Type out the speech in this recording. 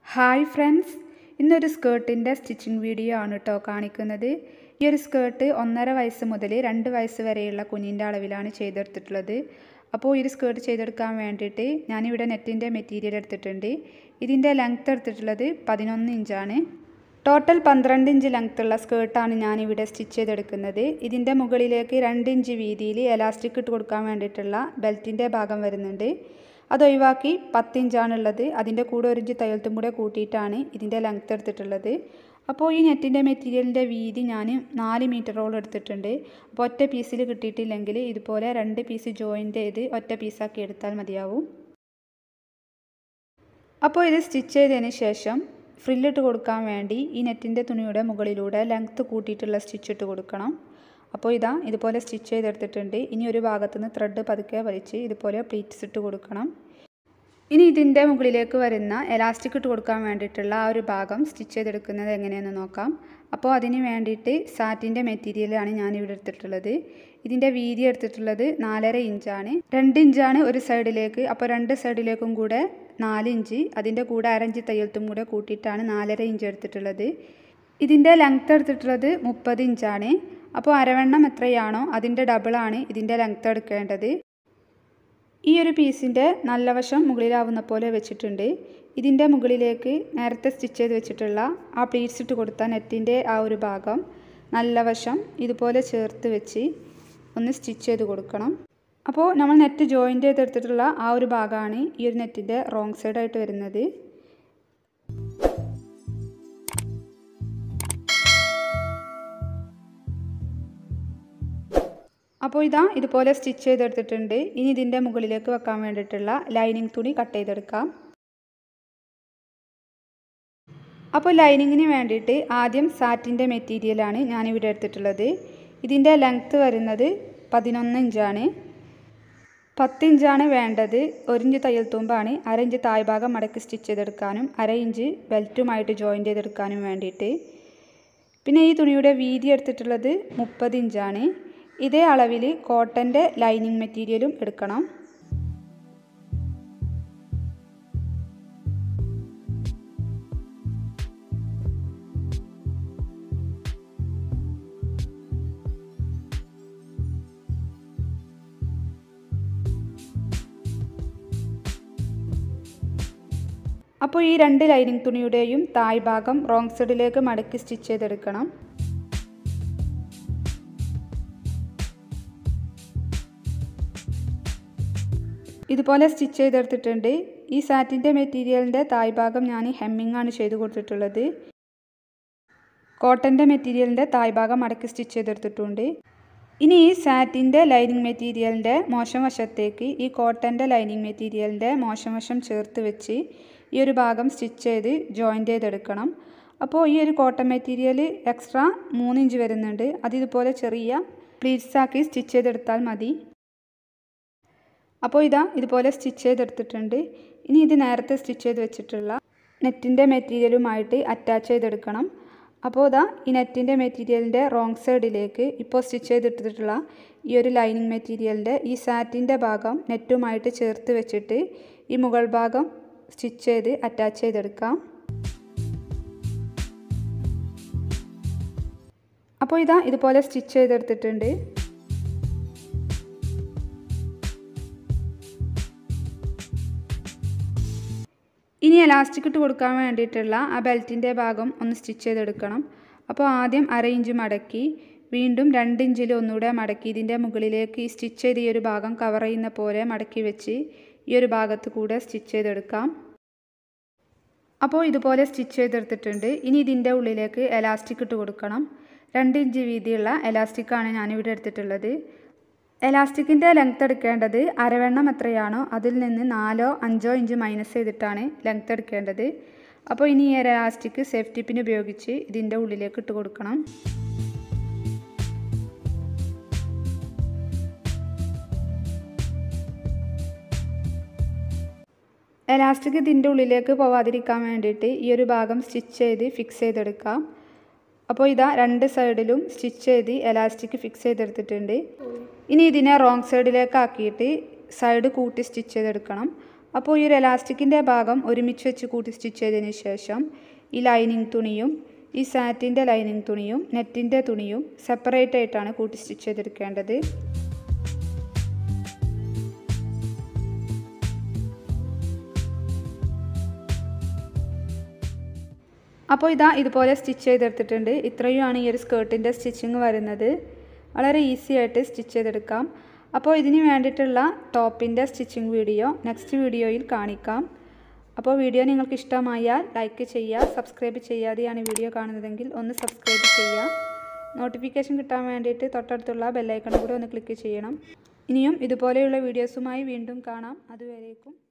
hi friends ഇന്നൊരു സ്കേർട്ടിൻ്റെ stitching video ആണ് കേട്ടോ കാണിക്കുന്നത് ഈ ഒരു സ്കേർട്ട് ഒന്നര വയസ്സ് മുതൽ രണ്ട് വയസ്സ് വരെയുള്ള കുഞ്ഞിൻ്റെ അളവിലാണ് ചെയ്തെടുത്തിട്ടുള്ളത് അപ്പോൾ ഈ ഒരു സ്കേർട്ട് ചെയ്തെടുക്കാൻ വേണ്ടിയിട്ട് ഞാനിവിടെ നെറ്റിൻ്റെ മെറ്റീരിയൽ എടുത്തിട്ടുണ്ട് ഇതിൻ്റെ ലെങ്ത്ത് എടുത്തിട്ടുള്ളത് പതിനൊന്ന് ഇഞ്ചാണ് ടോട്ടൽ പന്ത്രണ്ട് ഇഞ്ച് ലെങ്ത്തുള്ള സ്കേർട്ടാണ് ഞാനിവിടെ സ്റ്റിച്ച് ചെയ്തെടുക്കുന്നത് ഇതിൻ്റെ മുകളിലേക്ക് രണ്ട് ഇഞ്ച് വീതിയിൽ എലാസ്റ്റിക് ഇട്ട് കൊടുക്കാൻ വേണ്ടിയിട്ടുള്ള ബെൽറ്റിൻ്റെ ഭാഗം വരുന്നുണ്ട് അതൊഴിവാക്കി പത്തിഞ്ചാണുള്ളത് അതിൻ്റെ കൂടെ ഒരു ഇഞ്ച് തയ്യൽത്തും കൂടെ കൂട്ടിയിട്ടാണ് ഇതിൻ്റെ ലെങ്ത്ത് എടുത്തിട്ടുള്ളത് അപ്പോൾ ഈ നെറ്റിൻ്റെ മെറ്റീരിയലിൻ്റെ വീതി ഞാൻ നാല് മീറ്ററോളം എടുത്തിട്ടുണ്ട് അപ്പോൾ ഒറ്റ പീസിൽ കിട്ടിയിട്ടില്ലെങ്കിൽ ഇതുപോലെ രണ്ട് പീസ് ജോയിൻ്റ് ചെയ്ത് ഒറ്റ പീസാക്കി എടുത്താൽ മതിയാവും അപ്പോൾ ഇത് സ്റ്റിച്ച് ചെയ്തതിന് ശേഷം ഫ്രില്ലിട്ട് കൊടുക്കാൻ വേണ്ടി ഈ നെറ്റിൻ്റെ തുണിയുടെ മുകളിലൂടെ ലെങ്ത്ത് കൂട്ടിയിട്ടുള്ള സ്റ്റിച്ച് ഇട്ട് കൊടുക്കണം അപ്പോൾ ഇതാ ഇതുപോലെ സ്റ്റിച്ച് ചെയ്തെടുത്തിട്ടുണ്ട് ഇനി ഒരു ഭാഗത്തു നിന്ന് ത്രെഡ് പതുക്കെ വലിച്ച് ഇതുപോലെ പ്ലീറ്റ്സ് ഇട്ട് കൊടുക്കണം ഇനി ഇതിൻ്റെ മുകളിലേക്ക് വരുന്ന എലാസ്റ്റിക് ഇട്ട് കൊടുക്കാൻ വേണ്ടിയിട്ടുള്ള ആ ഒരു ഭാഗം സ്റ്റിച്ച് ചെയ്തെടുക്കുന്നത് എങ്ങനെയെന്ന് നോക്കാം അപ്പോൾ അതിന് വേണ്ടിയിട്ട് സാറ്റിൻ്റെ മെറ്റീരിയലാണ് ഞാനിവിടെ എടുത്തിട്ടുള്ളത് ഇതിൻ്റെ വീതി എടുത്തിട്ടുള്ളത് നാലര ഇഞ്ചാണ് രണ്ട് ഇഞ്ചാണ് ഒരു സൈഡിലേക്ക് അപ്പോൾ രണ്ട് സൈഡിലേക്കും കൂടെ നാല് ഇഞ്ച് അതിൻ്റെ കൂടെ അരഞ്ച് തയ്യൽത്തും കൂടെ കൂട്ടിയിട്ടാണ് നാലര ഇഞ്ച് എടുത്തിട്ടുള്ളത് ഇതിൻ്റെ ലെങ്ത്ത് എടുത്തിട്ടുള്ളത് മുപ്പത് ഇഞ്ചാണ് അപ്പോൾ അരവണ്ണം എത്രയാണോ അതിൻ്റെ ഡബിളാണ് ഇതിൻ്റെ ലെങ്ത്ത് എടുക്കേണ്ടത് ഈ ഒരു പീസിൻ്റെ നല്ല വശം മുകളിലാവുന്ന പോലെ വെച്ചിട്ടുണ്ട് ഇതിൻ്റെ മുകളിലേക്ക് നേരത്തെ സ്റ്റിച്ച് ചെയ്ത് വെച്ചിട്ടുള്ള ആ പ്ലീറ്റ്സ് ഇട്ട് കൊടുത്ത നെറ്റിൻ്റെ ആ ഒരു ഭാഗം നല്ല വശം ഇതുപോലെ ചേർത്ത് വെച്ച് ഒന്ന് സ്റ്റിച്ച് ചെയ്ത് കൊടുക്കണം അപ്പോൾ നമ്മൾ നെറ്റ് ജോയിൻ്റ് ചെയ്തെടുത്തിട്ടുള്ള ആ ഒരു ഭാഗമാണ് ഈ ഒരു നെറ്റിൻ്റെ റോങ് സൈഡായിട്ട് വരുന്നത് അപ്പോൾ ഇതാ ഇതുപോലെ സ്റ്റിച്ച് ചെയ്തെടുത്തിട്ടുണ്ട് ഇനി ഇതിൻ്റെ മുകളിലേക്ക് വെക്കാൻ വേണ്ടിയിട്ടുള്ള ലൈനിങ് തുണി കട്ട് ചെയ്തെടുക്കാം അപ്പോൾ ലൈനിങ്ങിന് വേണ്ടിയിട്ട് ആദ്യം സാറ്റിൻ്റെ മെറ്റീരിയലാണ് ഞാനിവിടെ എടുത്തിട്ടുള്ളത് ഇതിൻ്റെ ലെങ്ത്ത് വരുന്നത് പതിനൊന്ന് ഇഞ്ചാണ് പത്ത് ഇഞ്ചാണ് വേണ്ടത് ഒരു ഇഞ്ച് തയ്യൽ തുമ്പാണ് അര ഇഞ്ച് തായ്ഭാഗം മടക്കി സ്റ്റിച്ച് ചെയ്തെടുക്കാനും അര ഇഞ്ച് ബെൽറ്റുമായിട്ട് ജോയിൻ ചെയ്തെടുക്കാനും വേണ്ടിയിട്ട് പിന്നെ ഈ തുണിയുടെ വീതി എടുത്തിട്ടുള്ളത് മുപ്പത് ഇഞ്ചാണ് ഇതേ അളവിൽ കോട്ടൻ്റെ ലൈനിങ് മെറ്റീരിയലും എടുക്കണം അപ്പോൾ ഈ രണ്ട് ലൈനിങ് തുണിയുടെയും തായ് ഭാഗം റോങ് സൈഡിലേക്ക് മടക്കി സ്റ്റിച്ച് ചെയ്തെടുക്കണം ഇതുപോലെ സ്റ്റിച്ച് ചെയ്തെടുത്തിട്ടുണ്ട് ഈ സാറ്റിൻ്റെ മെറ്റീരിയലിൻ്റെ തായ് ഭാഗം ഞാൻ ഹെമ്മിങ് ആണ് ചെയ്ത് കൊടുത്തിട്ടുള്ളത് കോട്ടൻ്റെ മെറ്റീരിയലിൻ്റെ തായ് ഭാഗം മടക്കി സ്റ്റിച്ച് ചെയ്തെടുത്തിട്ടുണ്ട് ഇനി ഈ സാറ്റിൻ്റെ ലൈനിങ് മെറ്റീരിയലിൻ്റെ മോശം വശത്തേക്ക് ഈ കോട്ടൻ്റെ ലൈനിങ് മെറ്റീരിയലിൻ്റെ മോശം വശം ചേർത്ത് വെച്ച് ഈ ഒരു ഭാഗം സ്റ്റിച്ച് ചെയ്ത് ജോയിൻ്റ് ചെയ്തെടുക്കണം അപ്പോൾ ഈ ഒരു കോട്ടൺ മെറ്റീരിയൽ എക്സ്ട്രാ മൂന്ന് ഇഞ്ച് വരുന്നുണ്ട് അത് ഇതുപോലെ ചെറിയ പ്ലീറ്റ്സ് ആക്കി സ്റ്റിച്ച് ചെയ്തെടുത്താൽ മതി അപ്പോൾ ഇതാ ഇതുപോലെ സ്റ്റിച്ച് ചെയ്തെടുത്തിട്ടുണ്ട് ഇനി ഇത് നേരത്തെ സ്റ്റിച്ച് ചെയ്ത് വെച്ചിട്ടുള്ള നെറ്റിൻ്റെ മെറ്റീരിയലുമായിട്ട് അറ്റാച്ച് ചെയ്തെടുക്കണം അപ്പോൾ ഇതാ ഈ നെറ്റിൻ്റെ മെറ്റീരിയലിൻ്റെ റോങ് സൈഡിലേക്ക് ഇപ്പോൾ സ്റ്റിച്ച് ചെയ്തിട്ടിട്ടുള്ള ഈ ഒരു ലൈനിങ് മെറ്റീരിയലിൻ്റെ ഈ സാറ്റിൻ്റെ ഭാഗം നെറ്റുമായിട്ട് ചേർത്ത് വെച്ചിട്ട് ഈ മുകൾ ഭാഗം സ്റ്റിച്ച് ചെയ്ത് അറ്റാച്ച് ചെയ്തെടുക്കാം അപ്പോൾ ഇതാ ഇതുപോലെ സ്റ്റിച്ച് ചെയ്തെടുത്തിട്ടുണ്ട് ഇനി എലാസ്റ്റിക് ഇട്ട് കൊടുക്കാൻ വേണ്ടിയിട്ടുള്ള ആ ബെൽറ്റിൻ്റെ ഭാഗം ഒന്ന് സ്റ്റിച്ച് ചെയ്തെടുക്കണം അപ്പോൾ ആദ്യം അര ഇഞ്ച് മടക്കി വീണ്ടും രണ്ട് ഇഞ്ചിൽ ഒന്നുകൂടെ മടക്കി ഇതിൻ്റെ മുകളിലേക്ക് ഈ സ്റ്റിച്ച് ചെയ്ത ഈ ഒരു ഭാഗം കവർ ചെയ്യുന്ന പോലെ മടക്കി വെച്ച് ഈ ഒരു ഭാഗത്ത് കൂടെ സ്റ്റിച്ച് ചെയ്തെടുക്കാം അപ്പോൾ ഇതുപോലെ സ്റ്റിച്ച് ചെയ്തെടുത്തിട്ടുണ്ട് ഇനി ഇതിൻ്റെ ഉള്ളിലേക്ക് എലാസ്റ്റിക് ഇട്ട് കൊടുക്കണം രണ്ട് ഇഞ്ച് വീതിയുള്ള എലാസ്റ്റിക്കാണ് ഞാനിവിടെ എടുത്തിട്ടുള്ളത് എലാസ്റ്റിക്കിൻ്റെ ലെങ്ത്ത് എടുക്കേണ്ടത് അരവെണ്ണം എത്രയാണോ അതിൽ നിന്ന് നാലോ അഞ്ചോ ഇഞ്ച് മൈനസ് ചെയ്തിട്ടാണ് ലെങ്ത്ത് എടുക്കേണ്ടത് അപ്പോൾ ഇനി ഈ എലാസ്റ്റിക് സേഫ്റ്റി പിൻ ഉപയോഗിച്ച് ഇതിൻ്റെ ഉള്ളിലേക്ക് ഇട്ട് കൊടുക്കണം എലാസ്റ്റിക് ഇതിൻ്റെ ഉള്ളിലേക്ക് പോവാതിരിക്കാൻ വേണ്ടിയിട്ട് ഈ ഒരു ഭാഗം സ്റ്റിച്ച് ചെയ്ത് ഫിക്സ് ചെയ്തെടുക്കാം അപ്പോൾ ഇതാ രണ്ട് സൈഡിലും സ്റ്റിച്ച് ചെയ്ത് എലാസ്റ്റിക് ഫിക്സ് ചെയ്തെടുത്തിട്ടുണ്ട് ഇനി ഇതിനെ റോങ് സൈഡിലേക്ക് ആക്കിയിട്ട് സൈഡ് കൂട്ടി സ്റ്റിച്ച് ചെയ്തെടുക്കണം അപ്പോൾ ഈ ഒരു എലാസ്റ്റിക്കിൻ്റെ ഭാഗം ഒരുമിച്ച് വെച്ച് കൂട്ടി സ്റ്റിച്ച് ചെയ്തതിന് ശേഷം ഈ ലൈനിങ് തുണിയും ഈ സാറ്റിൻ്റെ ലൈനിങ് തുണിയും നെറ്റിൻ്റെ തുണിയും സെപ്പറേറ്റ് ആയിട്ടാണ് കൂട്ടി സ്റ്റിച്ച് ചെയ്തെടുക്കേണ്ടത് അപ്പോൾ ഇതാ ഇതുപോലെ സ്റ്റിച്ച് ചെയ്തെടുത്തിട്ടുണ്ട് ഇത്രയുമാണ് ഈ ഒരു സ്കേർട്ടിൻ്റെ സ്റ്റിച്ചിങ് വരുന്നത് വളരെ ഈസി ആയിട്ട് സ്റ്റിച്ച് ചെയ്തെടുക്കാം അപ്പോൾ ഇതിന് വേണ്ടിയിട്ടുള്ള ടോപ്പിൻ്റെ സ്റ്റിച്ചിങ് വീഡിയോ നെക്സ്റ്റ് വീഡിയോയിൽ കാണിക്കാം അപ്പോൾ വീഡിയോ നിങ്ങൾക്ക് ഇഷ്ടമായാൽ ലൈക്ക് ചെയ്യുക സബ്സ്ക്രൈബ് ചെയ്യാതെയാണ് വീഡിയോ കാണുന്നതെങ്കിൽ ഒന്ന് സബ്സ്ക്രൈബ് ചെയ്യുക നോട്ടിഫിക്കേഷൻ കിട്ടാൻ വേണ്ടിയിട്ട് തൊട്ടടുത്തുള്ള ബെല്ലൈക്കൺ കൂടെ ഒന്ന് ക്ലിക്ക് ചെയ്യണം ഇനിയും ഇതുപോലെയുള്ള വീഡിയോസുമായി വീണ്ടും കാണാം അതുവരേക്കും